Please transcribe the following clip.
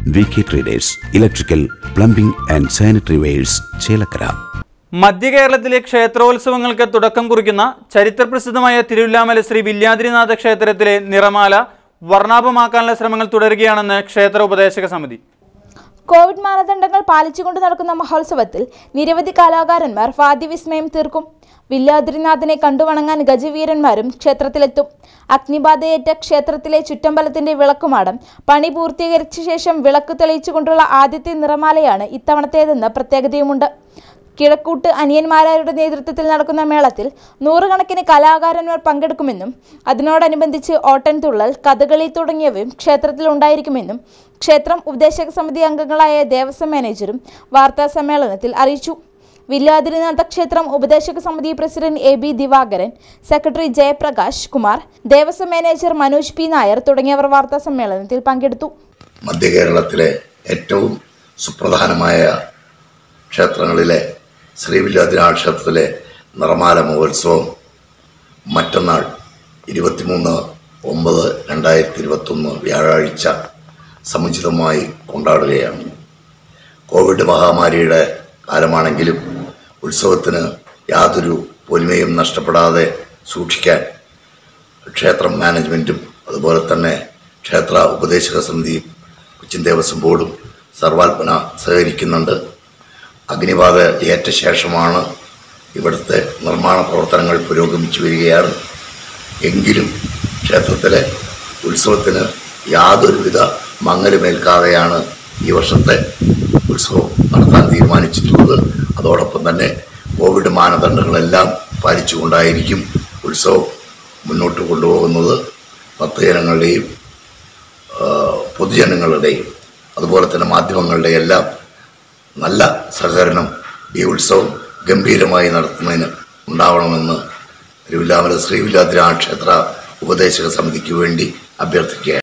V K traders electrical plumbing and sanitary wares Chelakkara മധ്യ കേരളത്തിലെ ക്ഷേത്രോത്സവങ്ങൾക്ക് തുടക്കം കുറിക്കുന്ന ചരിത്രപ്രസിദ്ധമായ തിരുവില്ലാമല ശ്രീ വില്യാദ്രിനാഥ ക്ഷേത്രത്തിലെ നിറമാല വർണ്ണാഭമാക്കാനുള്ള ശ്രമങ്ങൾ തുടരുകയാണെന്ന് ക്ഷേത്ര ഉപദേശക സമിതി കോവിഡ് മാനദണ്ഡങ്ങൾ പാലിച്ചുകൊണ്ട് നടക്കുന്ന മഹോത്സവത്തിൽ നിരവധി കലാകാരന്മാർ വാദ്യവിസ്മയം തീർക്കും വില്ലാദ്രിനാഥനെ കണ്ടുവണങ്ങാൻ ഗജവീരന്മാരും ക്ഷേത്രത്തിലെത്തും അഗ്നിബാധയേറ്റ ക്ഷേത്രത്തിലെ ചുറ്റമ്പലത്തിന്റെ വിളക്കുമാടം പണി പൂർത്തീകരിച്ച ശേഷം വിളക്ക് തെളിയിച്ചുകൊണ്ടുള്ള ആദ്യത്തെ നിറമാലയാണ് ഇത്തവണത്തേതെന്ന് പ്രത്യേകതയുമുണ്ട് കിഴക്കൂട്ട് അനിയന്മാരാരുടെ നേതൃത്വത്തിൽ നടക്കുന്ന മേളത്തിൽ നൂറുകണക്കിന് കലാകാരന്മാർ പങ്കെടുക്കുമെന്നും അതിനോടനുബന്ധിച്ച് ഓട്ടൻതുള്ളൽ കഥകളി തുടങ്ങിയവയും ക്ഷേത്രത്തിൽ ഉണ്ടായിരിക്കുമെന്നും ക്ഷേത്രം ഉപദേശക സമിതി അംഗങ്ങളായ ദേവസ്വം മാനേജരും വാർത്താ സമ്മേളനത്തിൽ അറിയിച്ചു വില്ലാതിരിനാഥ ക്ഷേത്രം ഉപദേശക സമിതി president A B Divakaran secretary Jayaprakash Kumar Devaswom manager Manoj P Nair തുടങ്ങിയവർ വാർത്താ സമ്മേളനത്തിൽ പങ്കെടുത്തു മധ്യ കേരളത്തിലെ ഏറ്റവും സുപ്രധാനമായ ക്ഷേത്രങ്ങളിലെ ശ്രീവില്ലാതിനാൾ ക്ഷേത്രത്തിലെ നിറമാല മഹോത്സവം മറ്റന്നാൾ ഇരുപത്തിമൂന്ന് ഒമ്പത് രണ്ടായിരത്തി ഇരുപത്തൊന്ന് വ്യാഴാഴ്ച സമുചിതമായി കൊണ്ടാടുകയാണ് കോവിഡ് മഹാമാരിയുടെ കാലമാണെങ്കിലും ഉത്സവത്തിന് യാതൊരു പൊലിമയും നഷ്ടപ്പെടാതെ സൂക്ഷിക്കാൻ ക്ഷേത്രം മാനേജ്മെൻറ്റും അതുപോലെ തന്നെ ക്ഷേത്ര ഉപദേശക സമിതിയും കൊച്ചിൻ ദേവസ്വം ബോർഡും സർവാത്മന സഹകരിക്കുന്നുണ്ട് അഗ്നിബാധ ഏറ്റ ശേഷമാണ് ഇവിടുത്തെ നിർമ്മാണ പ്രവർത്തനങ്ങൾ പുരോഗമിച്ചു വരികയാണ് എങ്കിലും ക്ഷേത്രത്തിലെ ഉത്സവത്തിന് യാതൊരുവിധ മങ്ങലുമേൽക്കാതെയാണ് ഈ വർഷത്തെ ഉത്സവം നടത്താൻ തീരുമാനിച്ചിട്ടുള്ളത് അതോടൊപ്പം തന്നെ കോവിഡ് മാനദണ്ഡങ്ങളെല്ലാം പാലിച്ചുകൊണ്ടായിരിക്കും ഉത്സവം മുന്നോട്ട് കൊണ്ടുപോകുന്നത് ഭക്തജനങ്ങളുടെയും ആ, പൊതുജനങ്ങളുടെയും അതുപോലെ തന്നെ മാധ്യമങ്ങളുടെ എല്ലാം നല്ല സഹകരണം ഈ ഉത്സവം ഗംഭീരമായി നടത്തുന്നതിന് ഉണ്ടാവണമെന്ന് തിരുവില്ലാമല ശ്രീവില്ലാതിരാ ക്ഷേത്ര ഉപദേശക സമിതിക്ക് വേണ്ടി അഭ്യർത്ഥിക്കുകയാണ്